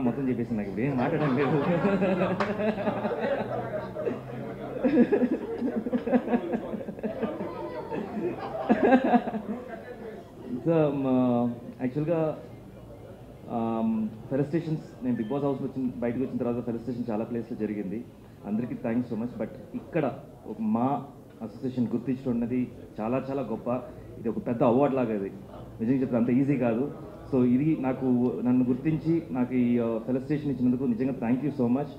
మొత్తం చెప్పేసి నాకు ఇప్పుడు ఏం మాట్లాడడం లేదు సో యాక్చువల్గా ఫెలిస్టేషన్స్ నేను బిగ్ బాస్ హౌస్ వచ్చిన బయటకు వచ్చిన తర్వాత ఫెలిస్టేషన్ చాలా ప్లేస్లో జరిగింది అందరికీ థ్యాంక్స్ సో మచ్ బట్ ఇక్కడ ఒక మా అసోసియేషన్ గుర్తించడం ఉన్నది చాలా చాలా గొప్ప ఇది ఒక పెద్ద అవార్డ్ లాగా ఇది నిజంగా చెప్తే అంత ఈజీ కాదు సో ఇది నాకు నన్ను గుర్తించి నాకు ఈ ఫెలిస్టేషన్ ఇచ్చినందుకు నిజంగా థ్యాంక్ యూ సో మచ్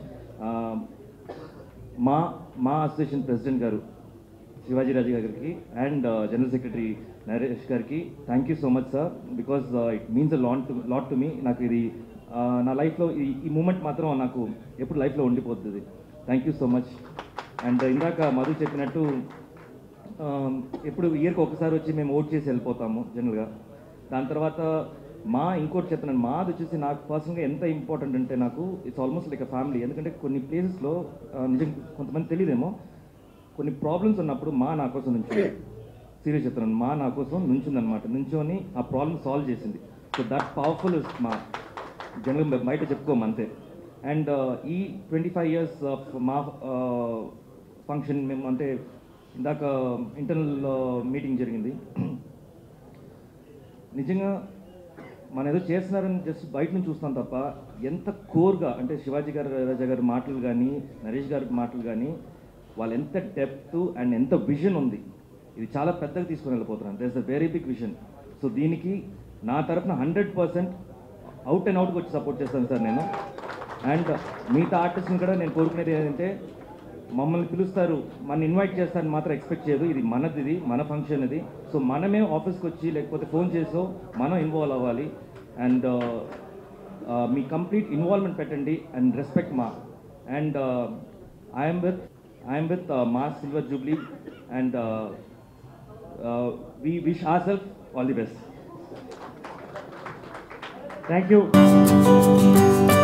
మా మా అసోసియేషన్ ప్రెసిడెంట్ గారు శివాజీరాజు గారికి అండ్ జనరల్ సెక్రటరీ నరేష్ గారికి thank you so much sir because it means a lot to లాట్ టు మీ నాకు ఇది uh, నా లైఫ్లో ఈ ఈ మూమెంట్ మాత్రం నాకు ఎప్పుడు లైఫ్లో ఉండిపోతుంది thank you so much and ఇందాక మధు చెప్పినట్టు um, ఎప్పుడు ఇయర్కి ఒకసారి వచ్చి మేము ఓట్ చేసి వెళ్ళిపోతాము జనరల్గా దాని తర్వాత మా ఇంకోటి చెప్తున్నాను మాది వచ్చేసి నాకు పర్సనల్గా ఎంత ఇంపార్టెంట్ అంటే నాకు it's almost like a family ఎందుకంటే కొన్ని ప్లేసెస్లో నిజం కొంతమంది తెలియదేమో కొన్ని ప్రాబ్లమ్స్ ఉన్నప్పుడు మా నా కోసం నుంచి సీరియస్ చెప్తున్నాను మా నా కోసం నుంచిందనమాట నుంచొని ఆ ప్రాబ్లమ్ సాల్వ్ చేసింది సో దట్ పవర్ఫుల్ ఇస్ మా జనరల్ బయట చెప్పుకోము అంతే అండ్ ఈ ట్వంటీ ఫైవ్ ఇయర్స్ ఆఫ్ మా ఫంక్షన్ మేము అంటే ఇందాక ఇంటర్నల్ మీటింగ్ జరిగింది నిజంగా మనం ఏదో చేస్తున్నారని జస్ట్ బయట నుంచి చూస్తాం తప్ప ఎంత కోర్గా అంటే శివాజీ గారు రాజా గారి మాటలు కానీ నరేష్ గారి మాటలు కానీ వాళ్ళు ఎంత డెప్త్ అండ్ ఎంత విజన్ ఉంది ఇది చాలా పెద్దగా తీసుకుని వెళ్ళిపోతున్నాను there is a very big vision so దీనికి నా తరఫున హండ్రెడ్ పర్సెంట్ అవుట్ అండ్ అవుట్కి వచ్చి సపోర్ట్ చేస్తాను సార్ నేను అండ్ మిగతా ఆర్టిస్ట్ని కూడా నేను కోరుకునేది ఏంటంటే మమ్మల్ని పిలుస్తారు మన ఇన్వైట్ చేస్తారని మాత్రం ఎక్స్పెక్ట్ చేయదు ఇది మనది ఇది మన ఫంక్షన్ ఇది సో మనమే ఆఫీస్కి వచ్చి లేకపోతే ఫోన్ చేసో మనం ఇన్వాల్వ్ అవ్వాలి అండ్ మీ కంప్లీట్ ఇన్వాల్వ్మెంట్ పెట్టండి అండ్ రెస్పెక్ట్ మా and I'm with I'm with మా silver jubilee and we wish our self all the best thank you